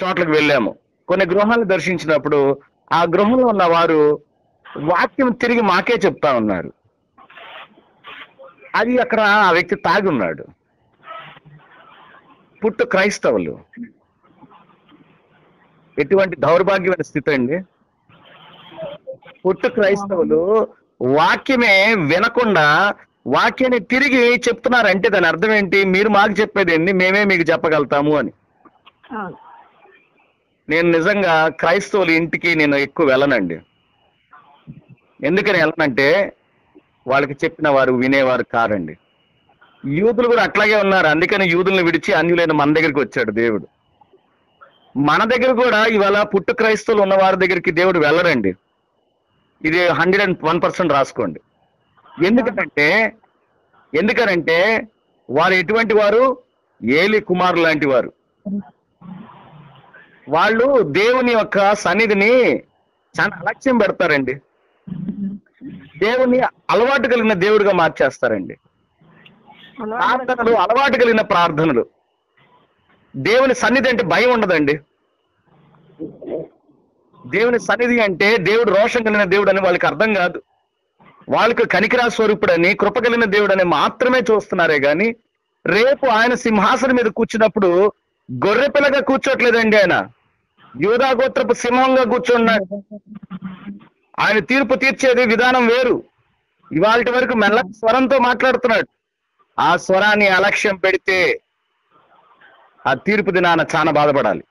చోట్లకు వెళ్ళాము కొన్ని గృహాలు దర్శించినప్పుడు ఆ గృహంలో ఉన్న వారు వాక్యం తిరిగి మాకే చెప్తా ఉన్నారు అది అక్కడ ఆ వ్యక్తి తాగి ఉన్నాడు పుట్టు క్రైస్తవులు ఎటువంటి దౌర్భాగ్యమైన స్థితి అండి పుట్టు క్రైస్తవులు వాక్యమే వినకుండా వాక్యాన్ని తిరిగి చెప్తున్నారంటే దాని అర్థం ఏంటి మీరు మాకు చెప్పేది ఏంటి మేమే మీకు చెప్పగలుగుతాము అని అవును నేను నిజంగా క్రైస్తవుల ఇంటికి నేను ఎక్కువ వెళ్ళనండి ఎందుకని వెళ్ళనంటే వాళ్ళకి చెప్పిన వారు వినేవారు కారండి యూదులు కూడా అట్లాగే ఉన్నారు అందుకని యూదుల్ని విడిచి అన్యులైన మన దగ్గరికి వచ్చాడు దేవుడు మన దగ్గర కూడా ఇవాళ పుట్టు క్రైస్తవులు ఉన్న వారి దగ్గరికి దేవుడు వెళ్ళరండి ఇది హండ్రెడ్ అండ్ వన్ పర్సెంట్ రాసుకోండి ఎందుకంటే ఎందుకనంటే వారు ఎటువంటి వారు ఏలి కుమారు లాంటి వారు వాళ్ళు దేవుని యొక్క సన్నిధిని చాలా అలక్ష్యం పెడతారండి దేవుని అలవాటు కలిగిన దేవుడిగా మార్చేస్తారండి ప్రార్థనలు అలవాటు కలిగిన ప్రార్థనలు దేవుని సన్నిధి అంటే భయం ఉండదండి దేవుని సన్నిధి అంటే దేవుడు రోషం కలిగిన దేవుడు అని వాళ్ళకి అర్థం కాదు వాళ్ళకు కనికరా స్వరూపుడని కృప కలిగిన దేవుడు అని మాత్రమే చూస్తున్నారే గాని రేపు ఆయన సింహాసనం మీద కూర్చున్నప్పుడు గొర్రె పిల్లగా కూర్చోట్లేదండి ఆయన యూదా గోత్రపు సింహంగా కూర్చున్నాడు ఆయన తీర్పు తీర్చేది విధానం వేరు ఇవాళ వరకు మెల్ల స్వరంతో మాట్లాడుతున్నాడు ఆ స్వరాన్ని అలక్ష్యం పెడితే ఆ తీర్పు దినాన చాలా బాధపడాలి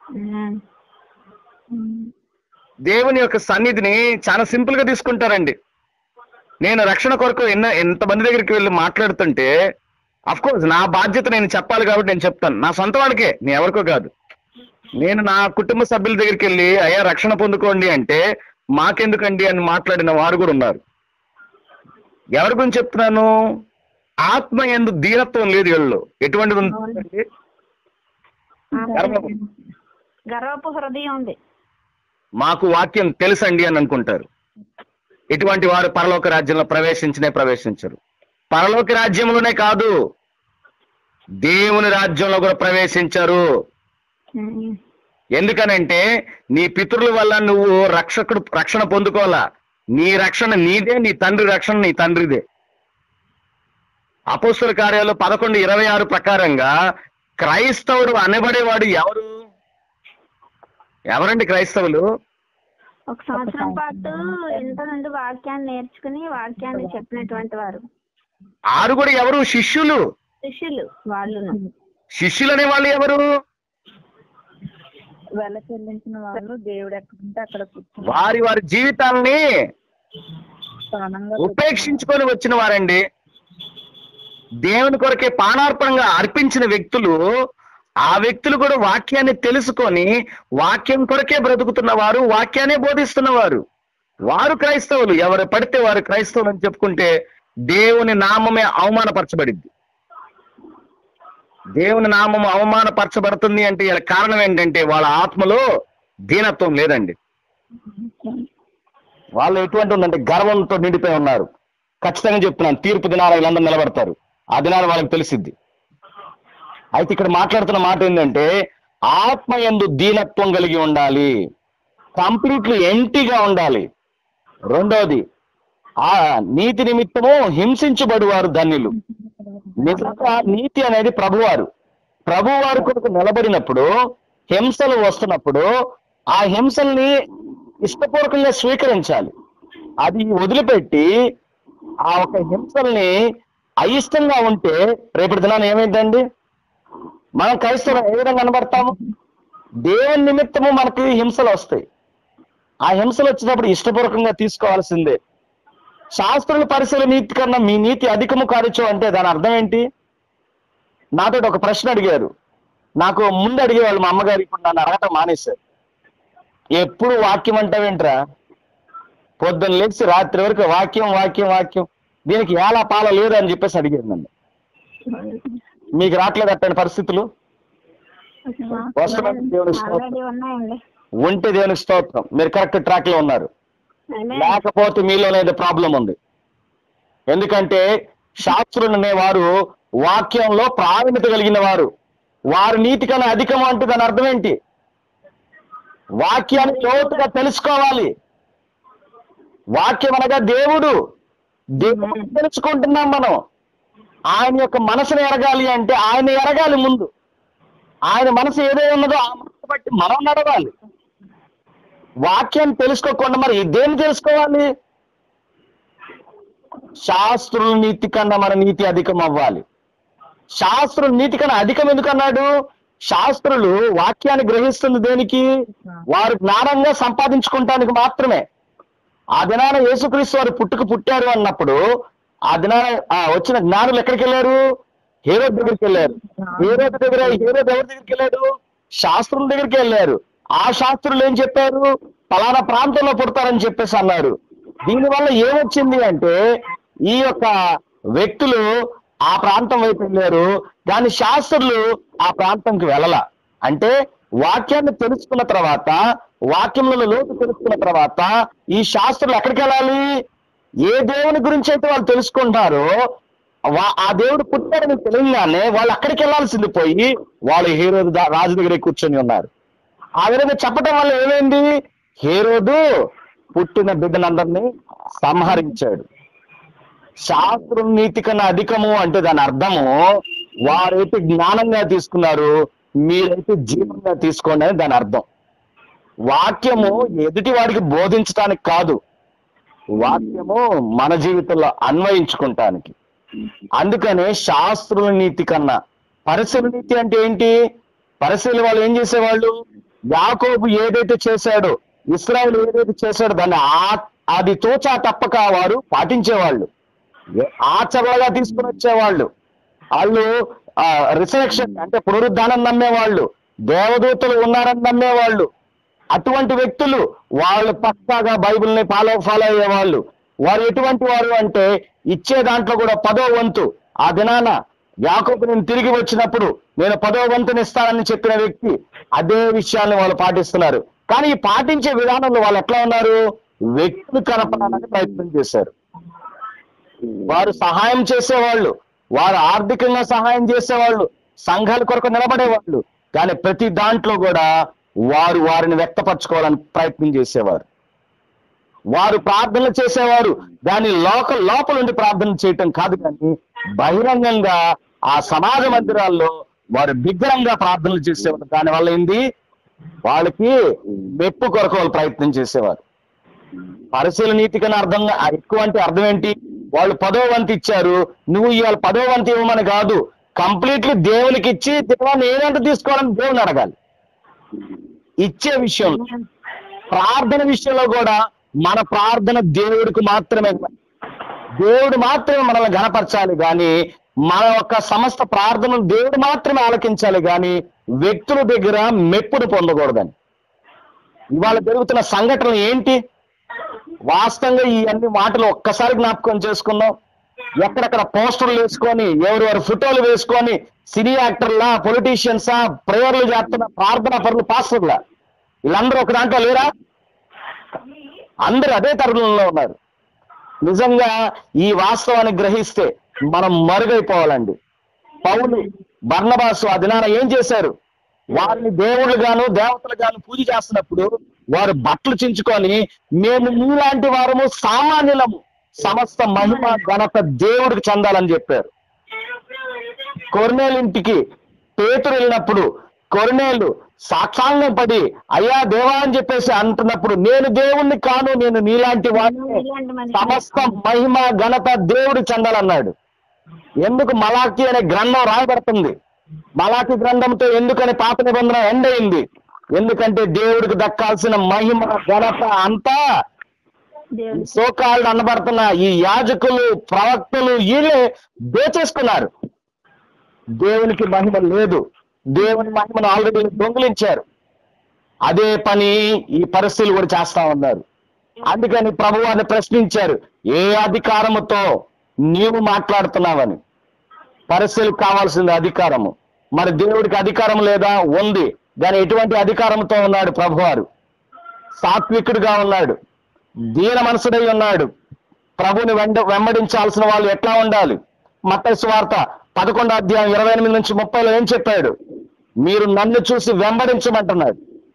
దేవుని యొక్క సన్నిధిని చాలా సింపుల్ గా తీసుకుంటారండి నేను రక్షణ కొరకు ఎన్న ఎంతమంది దగ్గరికి వెళ్ళి మాట్లాడుతుంటే అఫ్ కోర్స్ నా బాధ్యత నేను చెప్పాలి కాబట్టి నేను చెప్తాను నా సొంత వాళ్ళకే నేను ఎవరికో కాదు నేను నా కుటుంబ సభ్యుల దగ్గరికి వెళ్ళి అయ్యా రక్షణ పొందుకోండి అంటే మాకెందుకండి అని మాట్లాడిన వారు కూడా ఉన్నారు ఎవరి గురించి చెప్తున్నాను ఆత్మ ఎందు దీనత్వం లేదు వీళ్ళు ఎటువంటిది ఉందండి గర్వం. గర్వపు హృదయం ఉంది మాకు వాక్యం తెలుసండి అని అనుకుంటారు ఇటువంటి వారు పరలోక రాజ్యంలో ప్రవేశించనే ప్రవేశించరు పరలోక రాజ్యంలోనే కాదు దేవుని రాజ్యంలో కూడా ప్రవేశించరు ఉమ్. ఎందుకనంటే నీ పితరుల వల్ల నువ్వు రక్షకుడు రక్షణ పొందుకోవాలా నీ రక్షణ నీదే నీ తండ్రి రక్షణ నీ తండ్రిదే అపోస్తుల కార్యాలు పదకొండు ఇరవై ఆరు ప్రకారంగా క్రైస్తవుడు అనబడేవాడు ఎవరు ఎవరండి క్రైస్తవులు ఒక సంవత్సరం పాటు ఇంత నుండి వాక్యాన్ని నేర్చుకుని వాక్యాన్ని చెప్పినటువంటి వారు ఆరు కూడా ఎవరు శిష్యులు శిష్యులు వాళ్ళును శిష్యులు అనే వాళ్ళు ఎవరు వెల చెల్లించిన వాళ్ళు దేవుడు ఎక్కడుంటే అక్కడ కూర్చుని వారి వారి జీవితాల్ని స్థానంగా ఉపేక్షించుకొని వచ్చిన వారండి దేవుని కొరకే పానార్పణంగా అర్పించిన వ్యక్తులు ఆ వ్యక్తులు కూడా వాక్యాన్ని తెలుసుకొని వాక్యం కొరకే బ్రతుకుతున్న వారు వాక్యాన్ని బోధిస్తున్నవారు వారు క్రైస్తవులు ఎవరు పడితే వారు క్రైస్తవులు అని చెప్పుకుంటే దేవుని నామమే అవమానపరచబడింది దేవుని నామం అవమానపరచబడుతుంది అంటే ఇలా కారణం ఏంటంటే వాళ్ళ ఆత్మలో దీనత్వం లేదండి వాళ్ళు ఎటువంటి ఉందంటే గర్వంతో నిండిపోయి ఉన్నారు ఖచ్చితంగా చెప్తున్నాను తీర్పు దినాల వీళ్ళందరూ నిలబడతారు ఆ దినాలు వాళ్ళకి తెలిసిద్ది అయితే ఇక్కడ మాట్లాడుతున్న మాట ఏంటంటే ఆత్మ ఎందు దీనత్వం కలిగి ఉండాలి కంప్లీట్లీ ఎంటీగా ఉండాలి రెండోది ఆ నీతి నిమిత్తము హింసించబడువారు ధన్యులు నిజంగా నీతి అనేది ప్రభువారు ప్రభువారు కొరకు నిలబడినప్పుడు హింసలు వస్తున్నప్పుడు ఆ హింసల్ని ఇష్టపూర్వకంగా స్వీకరించాలి అది వదిలిపెట్టి ఆ ఒక హింసల్ని అయిష్టంగా ఉంటే రేపటి దినాన్ని ఏమైందండి మనం క్రైస్తవం ఏ విధంగా కనబడతాము దేవుని నిమిత్తము మనకి హింసలు వస్తాయి ఆ హింసలు వచ్చినప్పుడు ఇష్టపూర్వకంగా తీసుకోవాల్సిందే శాస్త్రుల పరిశీలన నీతి కన్నా మీ నీతి అధికము కారుచు అంటే దాని అర్థం ఏంటి నాతో ఒక ప్రశ్న అడిగారు నాకు ముందు అడిగేవాళ్ళు మా అమ్మగారు ఇప్పుడు నన్ను అడగటం మానేశారు ఎప్పుడు వాక్యం అంటావేంట్రా పొద్దున్న లేచి రాత్రి వరకు వాక్యం వాక్యం వాక్యం దీనికి ఎలా పాల లేదు అని చెప్పేసి అడిగారు నన్ను మీకు రావట్లేదు అట్లాంటి పరిస్థితులు వస్తున్నాయి దేవుని స్తోత్రం ఆల్రెడీ ఉన్నాయండి ఉంటే దేవునికి స్తోత్రం మీరు కరెక్ట్ ట్రాక్ లో ఉన్నారు Amen. లేకపోతే మీలోనే ఏదో ప్రాబ్లం ఉంది ఎందుకంటే శాస్త్రులు అనేవారు వాక్యంలో ప్రావీణ్యత కలిగిన వారు వారి నీతి కన్నా అధికం అంటే దాని అర్థం ఏంటి వాక్యాన్ని లోతుగా తెలుసుకోవాలి వాక్యం అనగా దేవుడు దేవుడు తెలుసుకుంటున్నాం మనం ఆయన యొక్క మనసును ఎరగాలి అంటే ఆయన ఎరగాలి ముందు ఆయన మనసు ఏదై ఉన్నదో ఆ మనసు బట్టి మనం నడవాలి వాక్యం తెలుసుకోకుండా మరి దేన్ని తెలుసుకోవాలి శాస్త్రుల నీతి కన్నా మన నీతి అధికం అవ్వాలి శాస్త్రుల నీతి కన్నా అధికం ఎందుకన్నాడు శాస్త్రులు వాక్యాన్ని గ్రహిస్తుంది దేనికి వారు జ్ఞానంగా సంపాదించుకుంటానికి మాత్రమే ఆ దినాన యేసుక్రీస్తు వారు పుట్టుకు పుట్టారు అన్నప్పుడు ఆ దినాన ఆ వచ్చిన జ్ఞానులు ఎక్కడికి వెళ్ళారు హీరో దగ్గరికి వెళ్ళారు హీరో దగ్గర హీరో ఎవరి దగ్గరికి వెళ్ళాడు శాస్త్రుల దగ్గరికి వెళ్ళారు ఆ శాస్త్రులు ఏం చెప్పారు పలానా ప్రాంతంలో పుడతారని చెప్పేసి అన్నారు దీనివల్ల ఏమొచ్చింది అంటే ఈ యొక్క వ్యక్తులు ఆ ప్రాంతం వైపు వెళ్ళారు కానీ శాస్త్రులు ఆ ప్రాంతంకి వెళ్ళల అంటే వాక్యాన్ని తెలుసుకున్న తర్వాత వాక్యములను లోతు తెలుసుకున్న తర్వాత ఈ శాస్త్రులు ఎక్కడికి వెళ్ళాలి ఏ దేవుని గురించి అయితే వాళ్ళు తెలుసుకుంటారో వా- ఆ దేవుడు పుట్టాడని తెలియగానే వాళ్ళు అక్కడికి వెళ్ళాల్సింది పోయి వాళ్ళు హీరో దా- రాజు దగ్గర కూర్చొని ఉన్నారు ఆ విధంగా చెప్పడం వల్ల ఏమైంది హీరోదు పుట్టిన బిడ్డనందరినీ సంహరించాడు శాస్త్రం నీతి కన్నా అధికము అంటే దాని అర్థము వారైతే జ్ఞానంగా తీసుకున్నారు మీరైతే జీవంగా తీసుకోండి అని దాని అర్థం వాక్యము ఎదుటి వాడికి బోధించడానికి కాదు వాక్యము మన జీవితంలో అన్వయించుకుంటానికి అందుకనే శాస్త్రుల నీతి కన్నా పరిశీల నీతి అంటే ఏంటి పరిశీలి వాళ్ళు ఏం చేసేవాళ్ళు యాకోబు ఏదైతే చేశాడో ఇస్రాయల్ ఏదైతే చేశాడో దాన్ని ఆ- అది తోచా తప్పక వారు పాటించేవాళ్ళు ఏ- ఆచరణగా తీసుకుని వచ్చేవాళ్ళు వాళ్ళు రిసరెక్షన్ అంటే పునరుద్ధానం నమ్మేవాళ్ళు దేవదూతలు ఉన్నారని నమ్మేవాళ్ళు అటువంటి వ్యక్తులు వాళ్ళు పక్కాగా బైబిల్ని ఫాలో ఫాలో అయ్యేవాళ్ళు వారు ఎటువంటి వారు అంటే ఇచ్చే దాంట్లో కూడా పదో వంతు ఆ దినాన యాకోబు నేను తిరిగి వచ్చినప్పుడు నేను పదో వంతుని ఇస్తానని చెప్పిన వ్యక్తి అదే విషయాన్ని వాళ్ళు పాటిస్తున్నారు కానీ ఈ పాటించే విధానంలో వాళ్ళు ఎట్లా ఉన్నారు వ్యక్తులు కనపడడానికి ప్రయత్నం చేశారు వారు సహాయం చేసేవాళ్ళు వారు ఆర్థికంగా సహాయం చేసేవాళ్ళు సంఘాల కొరకు నిలబడేవాళ్ళు కానీ ప్రతి దాంట్లో కూడా వారు వారిని వ్యక్తపరచుకోవాలని ప్రయత్నం చేసేవారు వారు ప్రార్థనలు చేసేవారు దాని లోక లోపల నుండి ప్రార్థన చేయటం కాదు కానీ బహిరంగంగా ఆ సమాజ మందిరాల్లో వారు బిగ్గరంగా ప్రార్థనలు చేసేవారు దానివల్ల ఏంది వాళ్ళకి మెప్పు కొరకు వాళ్ళు ప్రయత్నం చేసేవారు పరిశీల నీతి కన్నా అర్థం ఎక్కువ అంటే అర్థం ఏంటి వాళ్ళు పదో వంతు ఇచ్చారు నువ్వు ఇవాళ పదో వంతు ఇవ్వమని కాదు కంప్లీట్లీ దేవునికి ఇచ్చి దేవా నేనంటూ తీసుకోవాలని దేవుని అడగాలి ఇచ్చే విషయంలో ప్రార్థన విషయంలో కూడా మన ప్రార్థన దేవుడికి మాత్రమే దేవుడు మాత్రమే మనల్ని గణపరచాలి కానీ మన యొక్క సమస్త ప్రార్థనలు దేవుడు మాత్రమే ఆలకించాలి కానీ వ్యక్తుల దగ్గర మెప్పును పొందకూడదని ఇవాళ జరుగుతున్న సంఘటనలు ఏంటి వాస్తవంగా ఈ అన్ని మాటలు ఒక్కసారి జ్ఞాపకం చేసుకుందాం ఎక్కడెక్కడ పోస్టర్లు వేసుకొని ఎవరెవరు ఫోటోలు వేసుకొని సినీ యాక్టర్లా పొలిటీషియన్సా ప్రేయర్లు చేస్తున్న ప్రార్థన పరులు పాస్టర్లా వీళ్ళందరూ ఒక దాంట్లో లేరా అందరూ అదే తరుణంలో ఉన్నారు నిజంగా ఈ వాస్తవాన్ని గ్రహిస్తే మనం మరుగైపోవాలండి పౌలు బర్ణబాసు ఆ దినాన ఏం చేశారు వారిని దేవుళ్ళు గాను దేవతలు గాను పూజ చేస్తున్నప్పుడు వారు బట్టలు చించుకొని మేము మీలాంటి వారము సామాన్యులము సమస్త మహిమ ఘనత దేవుడికి చెందాలని చెప్పారు కొర్నేలు ఇంటికి పేతురు వెళ్ళినప్పుడు కొర్నేలు సాక్షాంగం పడి అయ్యా దేవా అని చెప్పేసి అంటున్నప్పుడు నేను దేవుణ్ణి కాను నేను నీలాంటి వాడిని ఇలాంటి మనిషి సమస్త మహిమ ఘనత దేవుడు చెందాలన్నాడు ఎందుకు మలాకి అనే గ్రంథం రాయబడుతుంది మలాకి గ్రంథంతో ఎందుకని పాత నిబంధన ఎండ్ అయింది ఎందుకంటే దేవుడికి దక్కాల్సిన మహిమ ఘనత అంతా దేవుడు సోకాళ్ళు అనబడుతున్న ఈ యాజకులు ప్రవక్తలు వీళ్ళే దోచేసుకున్నారు దేవునికి మహిమ లేదు దేవుని మహిమను ఆల్రెడీ దొంగిలించారు అదే పని ఈ పరిస్థితులు కూడా చేస్తా ఉన్నారు అందుకని ప్రభు వారిని ప్రశ్నించారు ఏ అధికారముతో నీవు మాట్లాడుతున్నావని పరిస్థితులకు కావాల్సింది అధికారము మరి దేవుడికి అధికారం లేదా ఉంది దాని ఎటువంటి అధికారంతో ఉన్నాడు ప్రభువారు సాత్వికుడిగా ఉన్నాడు దీన మనసుడై ఉన్నాడు ప్రభుని వెంట వెంబడించాల్సిన వాళ్ళు ఎట్లా ఉండాలి మత్తయి సువార్త పదకొండో అధ్యాయం ఇరవై ఎనిమిది నుంచి ముప్పైలో ఏం చెప్పాడు మీరు నన్ను చూసి వెంబడించమంటున్నాడు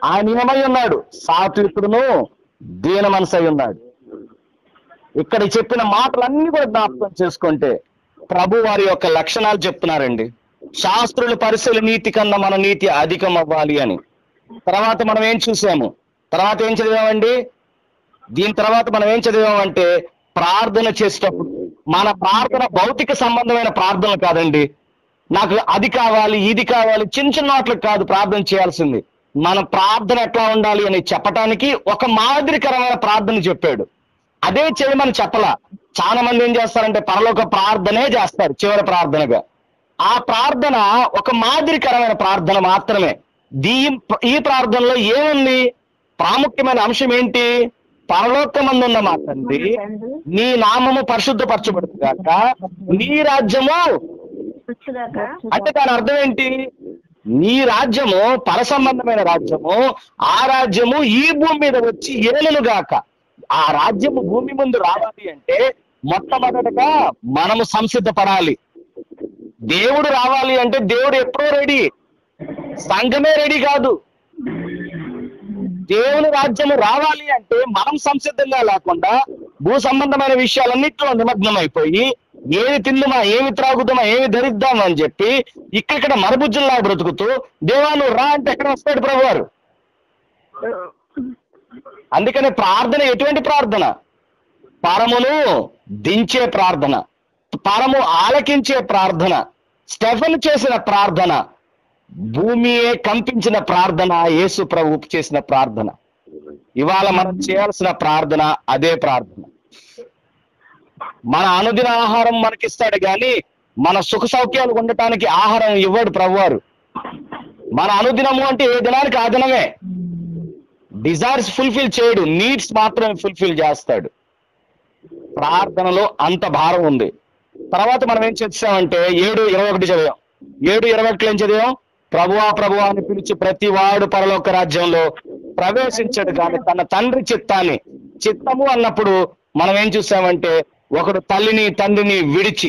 ఆయన ఏమై ఉన్నాడు సాత్వికుడును దీన మనసై ఉన్నాడు ఇక్కడ చెప్పిన మాటలన్నీ కూడా జ్ఞాపకం చేసుకుంటే ప్రభు వారి యొక్క లక్షణాలు చెప్తున్నారండి శాస్త్రుల పరిశీలి నీతి కన్నా మన నీతి అధికం అవ్వాలి అని తర్వాత మనం ఏం చూసాము తర్వాత ఏం చదివామండి దీని తర్వాత మనం ఏం చదివామంటే ప్రార్థన చేసేటప్పుడు మన ప్రార్థన భౌతిక సంబంధమైన ప్రార్థన కాదండి నాకు అది కావాలి ఇది కావాలి చిన్న చిన్న వాటికి కాదు ప్రార్థన చేయాల్సింది మన ప్రార్థన ఎట్లా ఉండాలి అని చెప్పటానికి ఒక మాదిరికరమైన ప్రార్థన చెప్పాడు అదే చేయమని చెప్పలా చాలా మంది ఏం చేస్తారంటే పరలోక ప్రార్థనే చేస్తారు చివరి ప్రార్థనగా ఆ ప్రార్థన ఒక మాదిరికరమైన ప్రార్థన మాత్రమే దీ ఈ ప్రార్థనలో ఏముంది ప్రాముఖ్యమైన అంశం ఏంటి పరలోకమందున్న మా తండ్రి నీ నామము పరిశుద్ధపరచబడుగాక నీ రాజ్యము వచ్చుగాక అంటే దాని అర్థం ఏంటి నీ రాజ్యము పర సంబంధమైన రాజ్యము ఆ రాజ్యము ఈ భూమి మీద వచ్చి ఏలును గాక ఆ రాజ్యము భూమి ముందు రావాలి అంటే మొట్టమొదటగా మనము సంసిద్ధపడాలి దేవుడు రావాలి అంటే దేవుడు ఎప్పుడో రెడీ సంఘమే రెడీ కాదు దేవుని రాజ్యము రావాలి అంటే మనం సంసిద్ధంగా లేకుండా భూ సంబంధమైన విషయాలన్నింటిలో నిమగ్నం అయిపోయి ఏమి తిందుమా ఏమి త్రాగుదామా ఏమి ధరిద్దామా అని చెప్పి ఇక్కడ మరబుజ్జుల్లా బ్రతుకుతూ దేవా నువ్వు రా అంటే ఎక్కడ వస్తాడు ప్రభు వారు అందుకని ప్రార్థన ఎటువంటి ప్రార్థన పరమును దించే ప్రార్థన పరము ఆలకించే ప్రార్థన స్టెఫెన్ చేసిన ప్రార్థన భూమియే కంపించిన ప్రార్థన యేసు ప్రభు చేసిన ప్రార్థన ఇవాళ మనం చేయాల్సిన ప్రార్థన అదే ప్రార్థన మన అనుదిన ఆహారం మనకిస్తాడు కానీ మన సుఖ సౌఖ్యాలు ఉండటానికి ఆహారం ఇవ్వడు ప్రభువారు మన అనుదినము అంటే ఏ దినానికి ఆ దినమే డిజైర్స్ ఫుల్ఫిల్ చేయడు నీడ్స్ మాత్రమే ఫుల్ఫిల్ చేస్తాడు ప్రార్థనలో అంత భారం ఉంది తర్వాత మనం ఏం చేసామంటే ఏడు ఇరవై ఒకటి చదివాం ఏడు ఇరవై ఒకటిలో ఏం చదివాం ప్రభువా ప్రభువా అని పిలిచి ప్రతి వాడు పరలోక రాజ్యంలో ప్రవేశించడు కానీ తన తండ్రి చిత్తాన్ని చిత్తము అన్నప్పుడు మనం ఏం చూసామంటే ఒకడు తల్లిని తండ్రిని విడిచి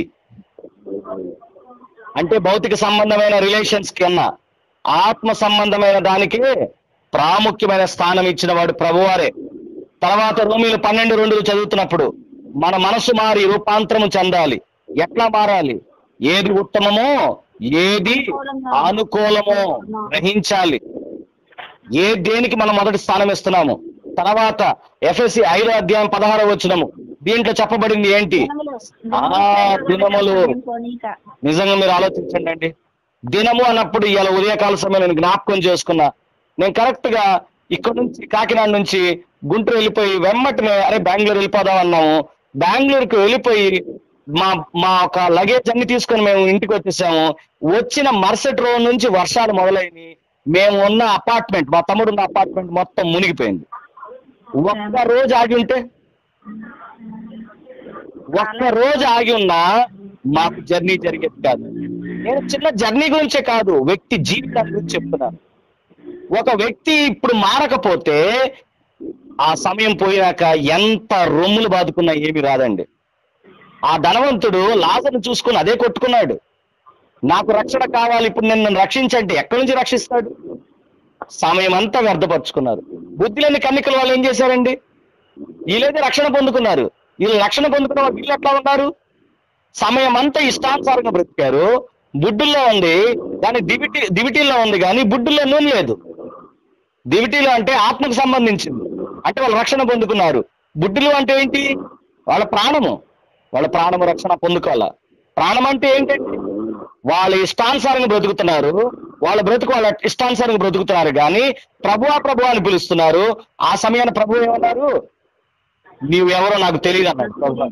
అంటే భౌతిక సంబంధమైన రిలేషన్స్ కన్నా ఆత్మ సంబంధమైన దానికి ప్రాముఖ్యమైన స్థానం ఇచ్చిన వాడు ప్రభువారే తర్వాత రోమిలు పన్నెండు రెండు చదువుతున్నప్పుడు మన మనసు మారి రూపాంతరము చెందాలి ఎట్లా మారాలి ఏది ఉత్తమమో ఏది అనుకూలమో గ్రహించాలి ఏ దేనికి మనం మొదటి స్థానం ఇస్తున్నాము తర్వాత ఎఫ్ఎస్సి ఐదో అధ్యాయం పదహారో వచ్చినము దీంట్లో చెప్పబడింది ఏంటి ఆ దినములు పోనీక నిజంగా మీరు ఆలోచించండి అండి దినము అన్నప్పుడు ఇలా ఉదయకాల సమయం నేను జ్ఞాపకం చేసుకున్నా నేను కరెక్ట్ గా ఇక్కడ నుంచి కాకినాడ నుంచి గుంటూరు వెళ్ళిపోయి వెమ్మటనే అరే బెంగళూరు వెళ్ళిపోదాం అన్నాము బెంగళూరుకు వెళ్ళిపోయి మా మా ఒక లగేజ్ అన్ని తీసుకొని మేము ఇంటికి వచ్చేసాము వచ్చిన మరుసటి రోజు నుంచి వర్షాలు మొదలైనవి మేము ఉన్న అపార్ట్మెంట్ మా తమ్ముడు ఉన్న అపార్ట్మెంట్ మొత్తం మునిగిపోయింది ఒక్క రోజు ఆగి ఉంటే ఒక్క రోజు ఆగి ఉన్నా మాకు జర్నీ జరిగేది కాదు నేను చిన్న జర్నీ గురించే కాదు వ్యక్తి జీవితం గురించి చెప్తున్నాను ఒక వ్యక్తి ఇప్పుడు మారకపోతే ఆ సమయం పోయాక ఎంత రొమ్ములు బాదుకున్నా ఏమీ రాదండి ఆ ధనవంతుడు లాజను చూసుకుని అదే కొట్టుకున్నాడు నాకు రక్షణ కావాలి ఇప్పుడు నేను నన్ను రక్షించంటే ఎక్కడి నుంచి రక్షిస్తాడు సమయం అంతా వ్యర్థపరుచుకున్నారు బుద్ధి లేని కన్నికల వాళ్ళు ఏం చేశారండి వీళ్ళైతే రక్షణ పొందుకున్నారు వీళ్ళు రక్షణ పొందుకున్న వాళ్ళు వీళ్ళు ఎట్లా ఉన్నారు సమయం అంతా ఇష్టానుసారంగా బ్రతికారు బుడ్డుల్లో ఉంది కానీ దివిటి దివిటీల్లో ఉంది కానీ బుడ్డుల్లో నూనె లేదు దివిటీలో అంటే ఆత్మకు సంబంధించింది అంటే వాళ్ళు రక్షణ పొందుకున్నారు బుడ్డులు అంటే ఏంటి వాళ్ళ ప్రాణము వాళ్ళ ప్రాణము రక్షణ పొందుకోవాల ప్రాణం అంటే ఏంటంటే వాళ్ళ ఇష్టానుసారంగా బ్రతుకుతున్నారు వాళ్ళ బ్రతుకు వాళ్ళ ఇష్టానుసారంగా బ్రతుకుతున్నారు కానీ ప్రభువా ప్రభు అని పిలుస్తున్నారు ఆ సమయాన్ని ప్రభు ఏమన్నారు నీవు ఎవరో నాకు తెలియదు అన్నాడు ప్రభువా.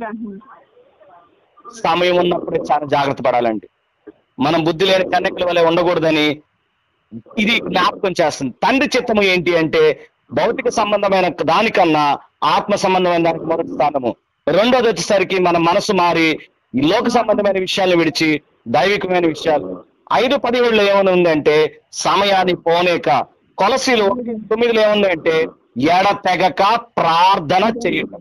సమయం ఉన్నప్పుడే చాలా జాగ్రత్త పడాలండి మనం బుద్ధి లేని కన్నెక్కల వల్ల ఉండకూడదని ఇది జ్ఞాపకం చేస్తుంది తండ్రి చిత్తము ఏంటి అంటే భౌతిక సంబంధమైన దానికన్నా ఆత్మ సంబంధమైన దానికి మొదటి స్థానము రెండోది వచ్చేసరికి మన మనసు మారి ఈ లోక సంబంధమైన విషయాలను విడిచి దైవికమైన విషయాలు ఐదు పదిహేడులో ఏమైనా ఉందంటే సమయాన్ని పోనేక కొలసీలు ఒకటి తొమ్మిదిలో ఏముంది అంటే ఎడతెగక ప్రార్థన చేయటం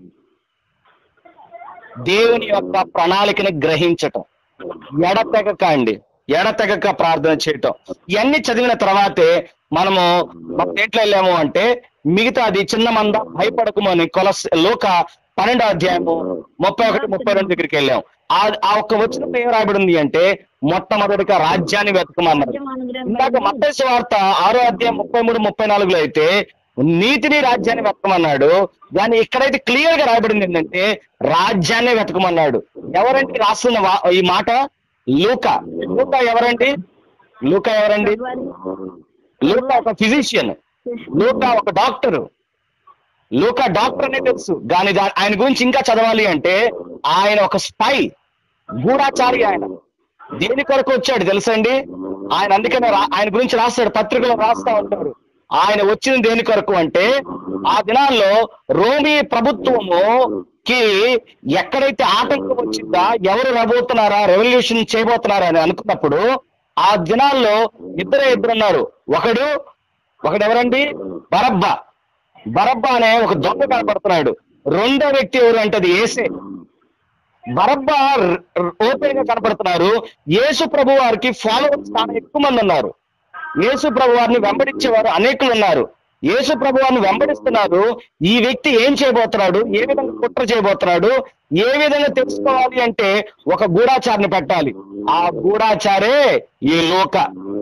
దేవుని యొక్క ప్రణాళికని గ్రహించటం ఎడతెగక అండి ఎడతెగక ప్రార్థన చేయటం ఇవన్నీ చదివిన తర్వాతే మనము మన దేంట్లో వెళ్ళాము అంటే మిగతాది చిన్న మంద భయపడకమని కొలస్ లోక పన్నెండో అధ్యాయము ముప్పై ఒకటి ముప్పై రెండు దగ్గరికి వెళ్ళాం ఆ ఆ ఒక్క వచ్చినప్పుడు ఏం రాబడింది అంటే మొట్టమొదటిగా రాజ్యాన్ని వెతకమన్నారు ఇందాక మత్తయి వార్త ఆరో అధ్యాయం ముప్పై మూడు ముప్పై నాలుగులో అయితే నీతిని రాజ్యాన్ని వెతకమన్నాడు కానీ ఇక్కడైతే క్లియర్ గా రాయబడింది ఏంటంటే రాజ్యాన్ని వెతకమన్నాడు ఎవరండి రాస్తున్న వా- ఈ మాట లూక లూక ఎవరండి లూక ఎవరండి లూక ఒక ఫిజిషియన్ లూక ఒక డాక్టర్ లూక డాక్టర్ అనే తెలుసు కానీ దా- ఆయన గురించి ఇంకా చదవాలి అంటే ఆయన ఒక స్పై గూఢాచారి ఆయన దేని కొరకు వచ్చాడు తెలుసండి ఆయన అందుకనే రా- ఆయన గురించి రాస్తాడు పత్రికలో రాస్తా ఉంటారు ఆయన వచ్చిన దేని కొరకు అంటే ఆ దినాల్లో రోమి ప్రభుత్వము కి ఎక్కడైతే ఆటంకం వచ్చిందా ఎవరు రాబోతున్నారా రెవల్యూషన్ చేయబోతున్నారా అని అనుకున్నప్పుడు ఆ దినాల్లో ఇద్దరే ఇద్దరు ఉన్నారు ఒకడు ఒకడు ఎవరండి బరబ్బా బరబ్బా అనే ఒక దొంగ కనపడుతున్నాడు రెండో వ్యక్తి ఎవరు అంటే అది ఏసే బరబ్బా ఓపెన్ గా కనపడుతున్నారు యేసు ప్రభు వారికి ఫాలోవర్స్ చాలా ఎక్కువ మంది ఉన్నారు యేసు ప్రభు వారిని వెంబడించేవారు అనేకులు ఉన్నారు యేసు ప్రభు వారిని వెంబడిస్తున్నారు ఈ వ్యక్తి ఏం చేయబోతున్నాడు ఏ విధంగా కుట్ర చేయబోతున్నాడు ఏ విధంగా తెలుసుకోవాలి అంటే ఒక గూఢాచారిని పెట్టాలి ఆ గూఢాచారే ఈ లోక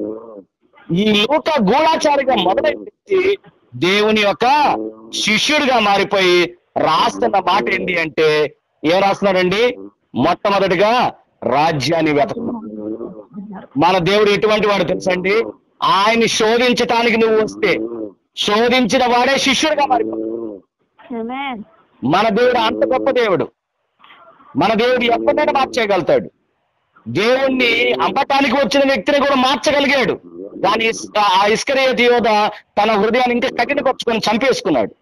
ఈ లోక గూఢాచారిగా మొదలైన వ్యక్తి దేవుని యొక్క శిష్యుడిగా మారిపోయి రాస్తున్న మాట ఏంటి అంటే ఏం రాస్తున్నాడండి మొట్టమొదటిగా రాజ్యాన్ని వెతకడం మన దేవుడు ఎటువంటి వాడు తెలుసండి ఆయన్ని శోధించటానికి నువ్వు వస్తే శోధించిన వాడే శిష్యుడిగా మారిపోతాడు Amen. మన దేవుడు అంత గొప్ప దేవుడు మన దేవుడు ఎప్పటికైనా మార్చేయగలుగుతాడు దేవుణ్ణి అమ్మటానికి వచ్చిన వ్యక్తిని కూడా మార్చగలిగాడు దాని ఇస్- ఆ ఇస్కరేతి యోధ తన హృదయాన్ని ఇంకా కఠినపరుచుకొని చంపేసుకున్నాడు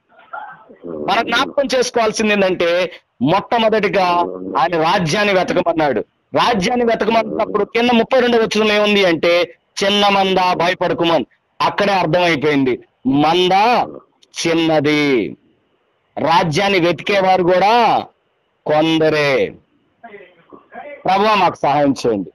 మన జ్ఞాపకం చేసుకోవాల్సింది ఏంటంటే మొట్టమొదటిగా ఆయన రాజ్యాన్ని వెతకమన్నాడు రాజ్యాన్ని వెతకమన్నప్పుడు కింద ముప్పై రెండు వచ్చిన ఏముంది అంటే చిన్న మంద భయపడకుమని అక్కడే అర్థమైపోయింది మంద చిన్నది రాజ్యాన్ని వెతికేవారు కూడా కొందరే ప్రభు మాకు సహాయం చేయండి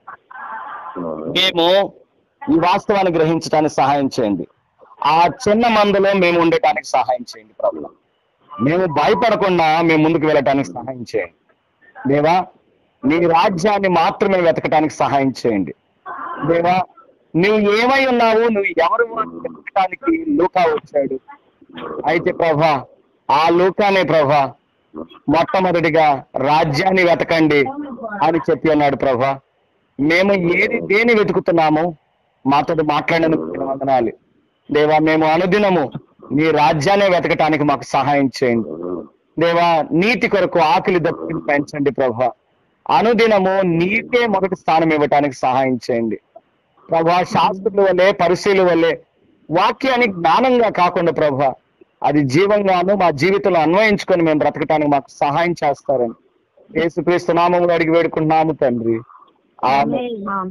మేము ఈ వాస్తవాన్ని గ్రహించడానికి సహాయం చేయండి ఆ చిన్న మందులో మేము ఉండటానికి సహాయం చేయండి ప్రభు మేము భయపడకుండా మేము ముందుకు వెళ్ళటానికి సహాయం చేయండి దేవా నీ రాజ్యాన్ని మాత్రమే వెతకటానికి సహాయం చేయండి దేవా నువ్వు ఏమై ఉన్నావు నువ్వు ఎవరు అని వెతకటానికి లూకా వచ్చాడు అయితే ప్రభా ఆ లూకానే ప్రభా మొట్టమొదటిగా రాజ్యాన్ని వెతకండి అని చెప్పి అన్నాడు ప్రభా మేము ఏది దేని వెతుకుతున్నాము మాతో మాట్లాడినందుకు వందనాలు దేవా మేము అనుదినము నీ రాజ్యాన్ని వెతకటానికి మాకు సహాయం చేయండి దేవా నీతి కొరకు ఆకలి దప్పిని పెంచండి ప్రభా అనుదినము నీకే మొదటి స్థానం ఇవ్వటానికి సహాయం చేయండి ప్రభా శాస్త్రుల వల్లే పరిశీలు వల్లే వాక్యాన్ని జ్ఞానంగా కాకుండా ప్రభా అది జీవంగాను మా జీవితంలో అన్వయించుకొని మేము బ్రతకటానికి మాకు సహాయం చేస్తారని యేసుక్రీస్తు నామంలో అడిగి వేడుకుంటున్నాము తండ్రి ఆమె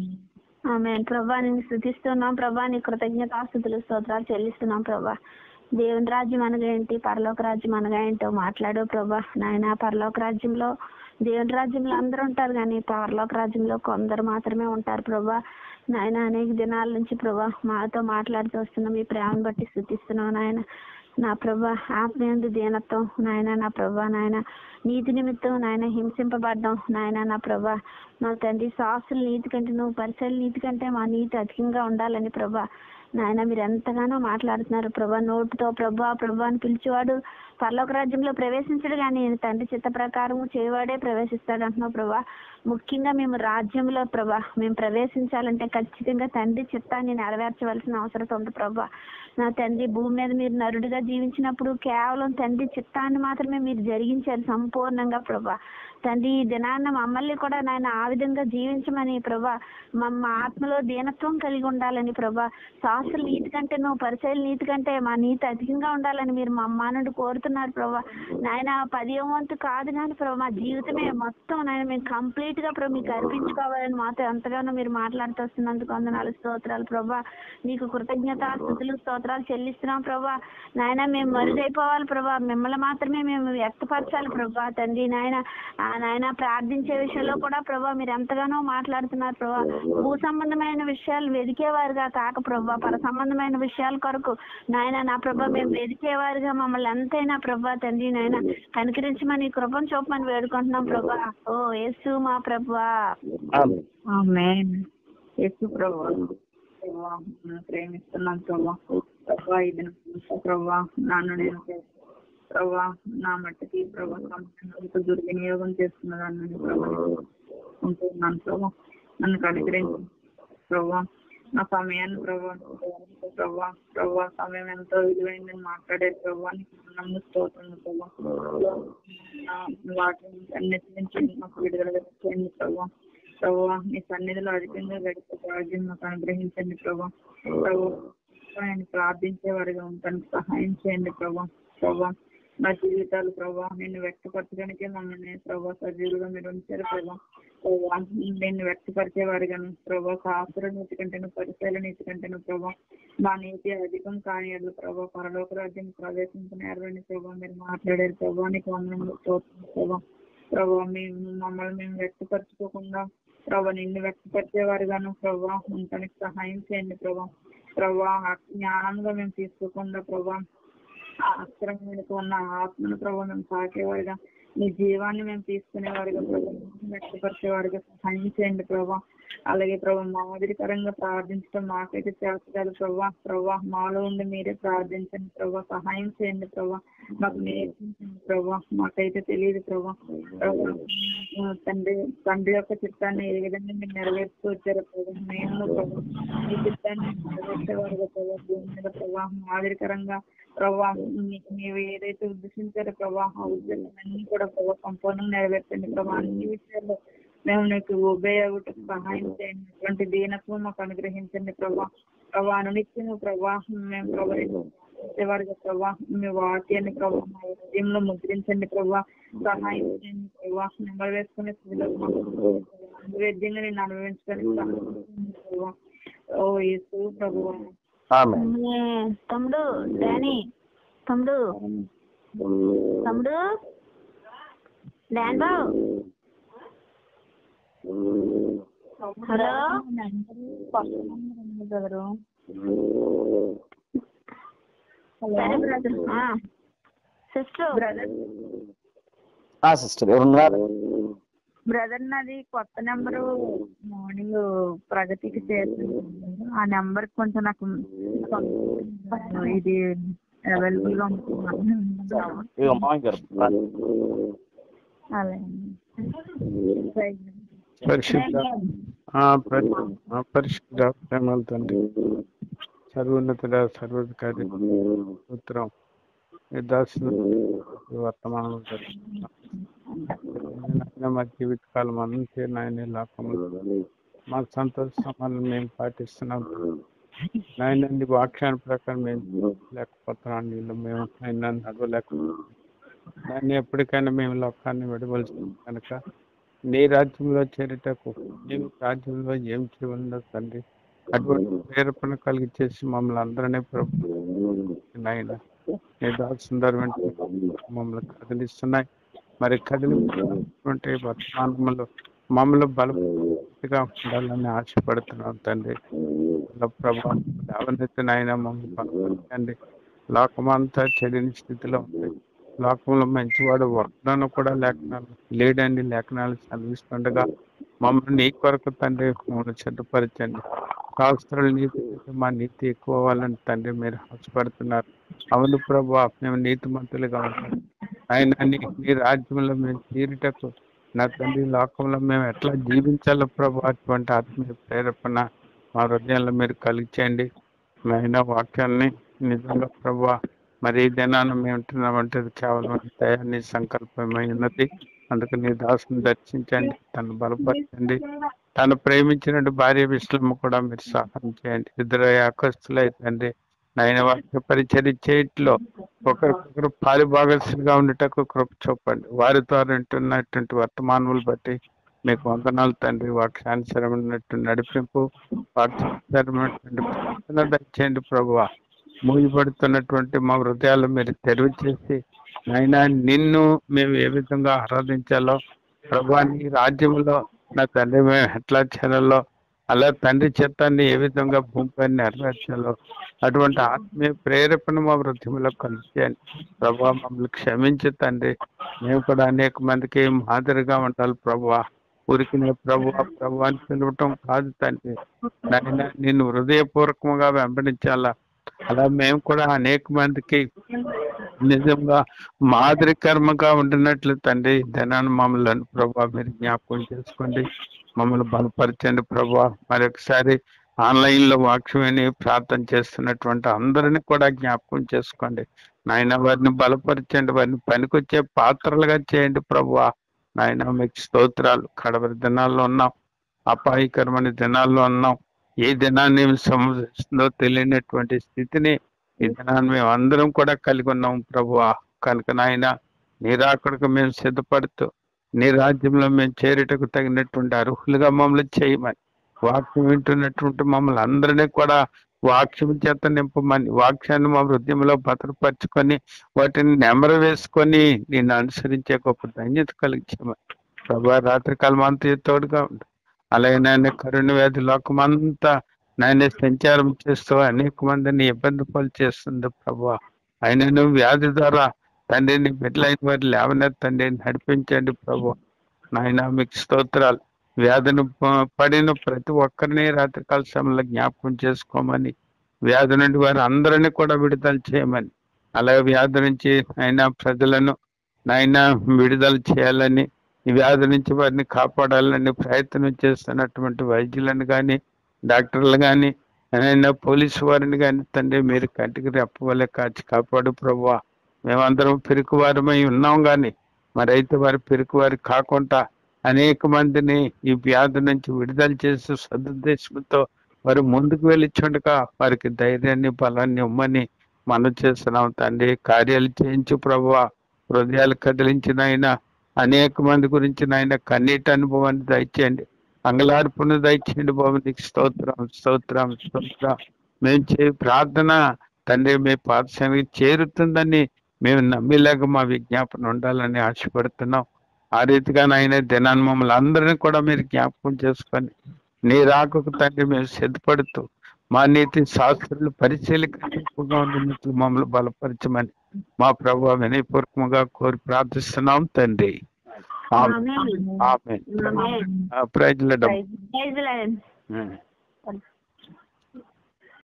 ఆమె ప్రభా నేను స్థుతిస్తున్నాం ప్రభా నీ కృతజ్ఞతాస్థుతులు స్తోత్రాలు చెల్లిస్తున్నాం ప్రభా దేవుని రాజ్యం అనగా ఏంటి పరలోక రాజ్యం అనగా ఏంటో మాట్లాడు ప్రభా నాయన పరలోక రాజ్యంలో దేవుని రాజ్యంలో అందరూ ఉంటారు కానీ పరలోక రాజ్యంలో కొందరు మాత్రమే ఉంటారు ప్రభా నాయన అనేక దినాల నుంచి ప్రభా మాతో మాట్లాడుతూ వస్తున్నాం మీ ప్రేమను బట్టి స్థుతిస్తున్నాం నాయన నా ప్రభా ఆత్మీయందు దీనత్వం నాయన నా ప్రభా నాయన నీతి నిమిత్తం నాయన హింసింపబడ్డం నాయన నా ప్రభా నా తండ్రి సాసుల నీతి కంటే నువ్వు పరిసర నీతి కంటే మా నీతి అధికంగా ఉండాలని ప్రభా నాయన మీరు ఎంతగానో మాట్లాడుతున్నారు ప్రభా నోటుతో ప్రభా ప్రభా అని పిలిచేవాడు పరలోక రాజ్యంలో ప్రవేశించడు కానీ తండ్రి చిత్త ప్రకారము చేయవాడే ప్రవేశిస్తాడు అంటున్నావు ప్రభా ముఖ్యంగా మేము రాజ్యంలో ప్రభా మేము ప్రవేశించాలంటే ఖచ్చితంగా తండ్రి చిత్తాన్ని నెరవేర్చవలసిన అవసరం ఉంది ప్రభా నా తండ్రి భూమి మీద మీరు నరుడిగా జీవించినప్పుడు కేవలం తండ్రి చిత్తాన్ని మాత్రమే మీరు జరిగించారు సంపూర్ణంగా ప్రభా తండ్రి ఈ దినాన్న మమ్మల్ని కూడా నాయన ఆ విధంగా జీవించమని ప్రభా మమ్మ ఆత్మలో దీనత్వం కలిగి ఉండాలని ప్రభా శాస్త్రుల నీతి కంటే నువ్వు పరిచయాల నీతి కంటే మా నీతి అధికంగా ఉండాలని మీరు మా అమ్మా నుండి కోరుతున్నారు ప్రభా నాయన పదివ వంతు కాదు కానీ ప్రభా మా జీవితమే మొత్తం నాయన మేము కంప్లీట్ గా ప్రభు మీకు అర్పించుకోవాలని మాతో ఎంతగానో మీరు మాట్లాడుతూ వస్తున్నందుకు వందనాలు స్తోత్రాలు ప్రభా నీకు కృతజ్ఞత స్థుతులు స్తోత్రాలు చెల్లిస్తున్నాం ప్రభా నాయన మేము మరుగైపోవాలి ప్రభా మిమ్మల్ని మాత్రమే మేము వ్యక్తపరచాలి ప్రభా తండ్రి నాయన ఆ నాయన ప్రార్థించే విషయంలో కూడా ప్రభా మీరు ఎంతగానో మాట్లాడుతున్నారు ప్రభా భూ సంబంధమైన విషయాలు వెదికేవారుగా కాక ప్రభా పర సంబంధమైన విషయాల కొరకు నాయన నా ప్రభ మేము వెదికేవారుగా మమ్మల్ని ఎంతైనా ప్రభా తండ్రి నాయన కనికరించమని నీ కృపను చూపమని వేడుకుంటున్నాం ప్రభా ఓ యేసు మా ప్రభా ఆమె ఆమేన్ యేసు ప్రభా ప్రభా నన్ను ప్రేమిస్తున్నాం ప్రభా ప్రభా ఇది నా ప్రభా నన్ను నేను ప్రభా నా మట్టికి ప్రభా సమయాన్ని దుర్వినియోగం చేస్తున్నదాన్ని ప్రభా ఉంటున్నాను ప్రభా నన్ను కనికరించి ప్రభా నా సమయాన్ని ప్రభా ప్రభా ప్రభా సమయం ఎంతో విలువైందని మాట్లాడే ప్రభా నీకు నన్ను స్తోత్రం ప్రభా నా వాటిని అన్నిటి నుంచి మాకు విడుదల చేయండి ప్రభా ప్రభా నీ సన్నిధిలో అధికంగా గడిపే భాగ్యం మాకు అనుగ్రహించండి ప్రభా ప్రభా ఆయన ప్రార్థించే వారిగా ఉంటాను సహాయం చేయండి ప్రభా ప్రభా నా జీవితాలు ప్రభా నేను వ్యక్తపరచడానికే మమ్మల్ని ప్రభా సజీవులుగా మీరు ఉంచారు ప్రభా ప్రభా నేను వ్యక్తపరిచే వారిగాను ప్రభా శాస్త్ర నీతి కంటేను పరిశీల నీతి కంటేను ప్రభా మా నీతి అధికం కానియదు ప్రభా పరలోక రాజ్యం ప్రవేశించినారని ప్రభా మీరు మాట్లాడారు ప్రభా నీకు వందనములు స్తోత్రం ప్రభా ప్రభా మేము మమ్మల్ని మేము వ్యక్తపరచుకోకుండా ప్రభా నిన్ను వ్యక్తపరిచే వారిగాను ప్రభా ఉండటానికి సహాయం చేయండి ప్రభా ప్రభా జ్ఞానంగా మేము తీసుకోకుండా ప్రభా ఆ అక్షరం వెనుక ఉన్న ఆత్మను ప్రభా మేము తాకేవారిగా నీ జీవాన్ని మేము తీసుకునేవారిగా ప్రభా వ్యక్తపరిచేవారిగా సహాయం చేయండి ప్రభా అలాగే ప్రభా మాదిరికరంగా ప్రార్థించడం మాకైతే చేస్తారు ప్రభా ప్రభా మాలో ఉండి మీరే ప్రార్థించండి ప్రభా సహాయం చేయండి ప్రభా మాకు నేర్పించండి ప్రభా మాకైతే తెలియదు ప్రభా ప్రభా ఆ, తండ్రి తండ్రి యొక్క చిత్తాన్ని ఏ విధంగా మీరు నెరవేర్చుతూ వచ్చారో ప్రభా మేము ప్రభా మీ చిత్తాన్ని నెరవేర్చేవారుగా ప్రభా భూమి మీద ప్రభా మాదిరికరంగా ప్రభా మీ- మీరు ఏదైతే ఉద్దేశించారో ప్రభా ఆ ఉద్దేశాలన్నీ కూడా ప్రభా సంపూర్ణంగా నెరవేర్చండి ప్రభా అన్ని విషయాల్లో మేము నీకు ఒబే అవ్వటం సహాయం చేయండి అటువంటి దీనత్వం మాకు అనుగ్రహించండి ప్రభా ప్రభా అనునిత్యము ప్రభా మేము ప్రభా వారిగా ప్రభా మీ వాక్యాన్ని ప్రభా మా హృదయంలో ముద్రించండి ప్రభా సహాయం చేయండి ప్రభా నెంబర్ వేసుకునే స్థితిలో నైవేద్యంగా నేను అనుభవించడానికి సహాయం చేయండి ప్రభా ఓ యేసు ప్రభు ఆమె ఆమేన్. తమ్ముడు డానీ తమ్ముడు తమ్ముడు డాన్ బాబు హలో బ్రదరు సరే బ్రదర్ సిస్టర్ బ్రదర్ ఆ సిస్టర్ ఎవరున్నారు బ్రదర్ నాది కొత్త నెంబరు మార్నింగ్ ప్రగతికి చేస్తుంది ఆ నెంబర్ కొంచెం నాకు ఇది అవైలబుల్ గా ఉంటుంది ఇదిగో మామయ్య గారు అలాగే పరిశుద్ధ ఆ, పరి- ఆ, పరిశుద్ధ ప్రేమల తండ్రి సర్వోన్నతుడ సర్వాధికారి ఉత్తరం ఈ దాసులు ఈ వర్తమానం జరుగుతున్నాం. నాయన మా జీవితకాలం అంతే నాయన లోకంలో మా సంతోషాలను మేము పాటిస్తున్నాం నాయన నీ వాక్యాన్ని ప్రకారం మేము లేకపోతున్నాం నీళ్ళు మేము ఆయన నడవలేకపోతున్నాం దాన్ని ఎప్పటికైనా మేము లోకాన్ని విడవలసింది కనుక నీ రాజ్యంలో చేరేటకు నీ రాజ్యంలో ఏం చేయవలనో తండ్రి అటువంటి ప్రేరేపణ కలిగి చేసి మమ్మల్ని అందరినీ ప్రభు నాయన నీ దాసుందరమైన మమ్మల్ని కదిలిస్తున్నాయి మరి కదిలినటువంటి వర్తమానములు మమ్మల్ని బలపతిగా ఉండాలని ఆశపడుతున్నాం తండ్రి అలా ప్రభావం లేవనెత్తి నాయన మమ్మల్ని బలపరచండి లోకమంతా చెడిన స్థితిలో ఉంది లోకంలో మంచివాడు వర్ణన కూడా లేఖనాలు లేడండి లేఖనాలు చదివిస్తుండగా మమ్మల్ని నీ కొరకు తండ్రి మమ్మల్ని చెడ్డపరచండి శాస్త్రాలు నీతి కంటే మా నీతి ఎక్కువ అవ్వాలని తండ్రి మీరు ఆశపడుతున్నారు అవును ప్రభు మేము నీతిమంతులుగా ఉంటాం ఆయన నీ నీ రాజ్యంలో మేము తీరుటకు నా తండ్రి లోకంలో మేము ఎట్లా జీవించాలో ప్రభు అటువంటి ఆత్మీయ ప్రేరేపణ మా హృదయంలో మీరు కలిగించండి అయిన వాక్యాల్ని నిజంగా ప్రభు మరి ఈ దినాన్ని మేము ఉంటున్నామంటే అది కేవలం నీ దయ నీ సంకల్పమై ఉన్నది అందుకు నీ దాసుని దర్శించండి తను బలపరచండి తను ప్రేమించిన భార్య విషయంలో కూడా మీరు సహాయం చేయండి ఇద్దరు యాకస్తులు అయితండి నైన వాక్య పరిచర్య చేయట్లో ఒకరికొకరు పాలి భాగస్సులుగా ఉండేటకు కృప చూపండి వారి ద్వారా ఉంటున్నటువంటి వర్తమానములు బట్టి మీకు వందనాలు తండ్రి వాక్యానుసరమైనట్టు నడిపింపు వాక్యానుసరమైనటువంటి ప్రార్థన దయచేయండి ప్రభువా మూయబడుతున్నటువంటి మా హృదయాలు మీరు తెరువు చేసి నైనా నిన్ను మేము ఏ విధంగా ఆరాధించాలో ప్రభా నీ రాజ్యంలో నా తండ్రి మేము ఎట్లా చేయాలో అలా తండ్రి చిత్తాన్ని ఏ విధంగా భూమిపై నెరవేర్చాలో అటువంటి ఆత్మీయ ప్రేరేపణ మా వృద్ధిలో కలిసేయండి ప్రభా మమ్మల్ని క్షమించి తండ్రి మేము కూడా అనేక మందికి మాదిరిగా ఉండాలి ప్రభా ఊరికినే ప్రభు ప్రభు అని పిలవటం కాదు తండ్రి నాయన నిన్ను హృదయపూర్వకంగా వెంబడించాలా అలా మేము కూడా అనేక మందికి నిజంగా మాదిరి కర్మగా ఉండినట్లు తండ్రి ధనాన్ని మమ్మల్ని ప్రభా మీరు జ్ఞాపకం చేసుకోండి మమ్మల్ని బలపరచండి ప్రభా మరొకసారి ఆన్లైన్ లో వాక్యమని ప్రార్థన చేస్తున్నటువంటి అందరిని కూడా జ్ఞాపకం చేసుకోండి నాయన వారిని బలపరచండి వారిని పనికొచ్చే పాత్రలుగా చేయండి ప్రభా నాయన మీకు స్తోత్రాలు కడవరి దినాల్లో ఉన్నాం అపాయకరమైన దినాల్లో ఉన్నాం ఏ దినాన్ని సంభవిస్తుందో తెలియనటువంటి స్థితిని ఈ దినాన్ని మేము అందరం కూడా కలిగి ఉన్నాం ప్రభువా కనుక నాయన నీ రాకడకు మేము సిద్ధపడుతూ నీ రాజ్యంలో మేము చేరుటకు తగినటువంటి అర్హులుగా మమ్మల్ని చేయమని వాక్యం వింటున్నటువంటి మమ్మల్ని అందరినీ కూడా వాక్యం చేత నింపమని వాక్యాన్ని మా హృదయంలో భద్రపరచుకొని వాటిని నెమర వేసుకొని నిన్ను అనుసరించే గొప్ప ధన్యత కలిగించమని ప్రభా రాత్రికాలం అంతా తోడుగా ఉండు అలాగే నాయన కరుణ వ్యాధి లోకమంతా నాయన సంచారం చేస్తూ అనేక మందిని ఇబ్బంది పాలు చేస్తుంది ప్రభా అయినను వ్యాధి ద్వారా తండ్రిని బిడ్డలైన వారి లేవనెత్తండి నడిపించండి ప్రభు నాయన మీకు స్తోత్రాలు వ్యాధిని ప- పడిన ప్రతి ఒక్కరిని రాత్రికాల సమయంలో జ్ఞాపకం చేసుకోమని వ్యాధి నుండి వారి అందరినీ కూడా విడుదల చేయమని అలాగే వ్యాధి నుంచి అయినా ప్రజలను నాయన విడుదల చేయాలని ఈ వ్యాధి నుంచి వారిని కాపాడాలని ప్రయత్నం చేస్తున్నటువంటి వైద్యులను కానీ డాక్టర్లు కానీ అయినా పోలీసు వారిని కానీ తండ్రి మీరు కంటికి రెప్పవలే కాచి కాపాడు ప్రభువా మేమందరం పిరుకువారమై ఉన్నాం కానీ మరైతే వారి పిరుకువారి కాకుండా అనేక మందిని ఈ వ్యాధి నుంచి విడుదల చేసి సదుద్దేశంతో వారు ముందుకు వెళ్ళిచుండగా వారికి ధైర్యాన్ని బలాన్ని ఇమ్మని మనం చేస్తున్నాం తండ్రి కార్యాలు చేయించు ప్రభువా హృదయాలు కదిలించిన ఆయన అనేక మంది గురించి నాయన కన్నీటి అనుభవాన్ని దయచేయండి అంగలార్పును దయచేయండి బాబు నీకు స్తోత్రం స్తోత్రం స్తోత్రం మేము చే ప్రార్థన తండ్రి మీ పాఠశాలకి చేరుతుందని మేము నమ్మేలాగా మా విజ్ఞాపన ఉండాలని ఆశపడుతున్నాం ఆ రీతిగా నాయన దినాన్ని మమ్మల్ని అందరినీ కూడా మీరు జ్ఞాపకం చేసుకొని నీ రాకకు తండ్రి మేము సిద్ధపడుతూ మా నీతి శాస్త్రులు పరిశీలికగా ఉండినట్లు మమ్మల్ని బలపరచమని మా ప్రభు వినయపూర్వకంగా కోరి ప్రార్థిస్తున్నాం తండ్రి ఆమేన్. ఆమె ఆమేన్. ప్రైజ్ల ప్రైజ్ ప్రైజ్ లార్డ్. డబ్బు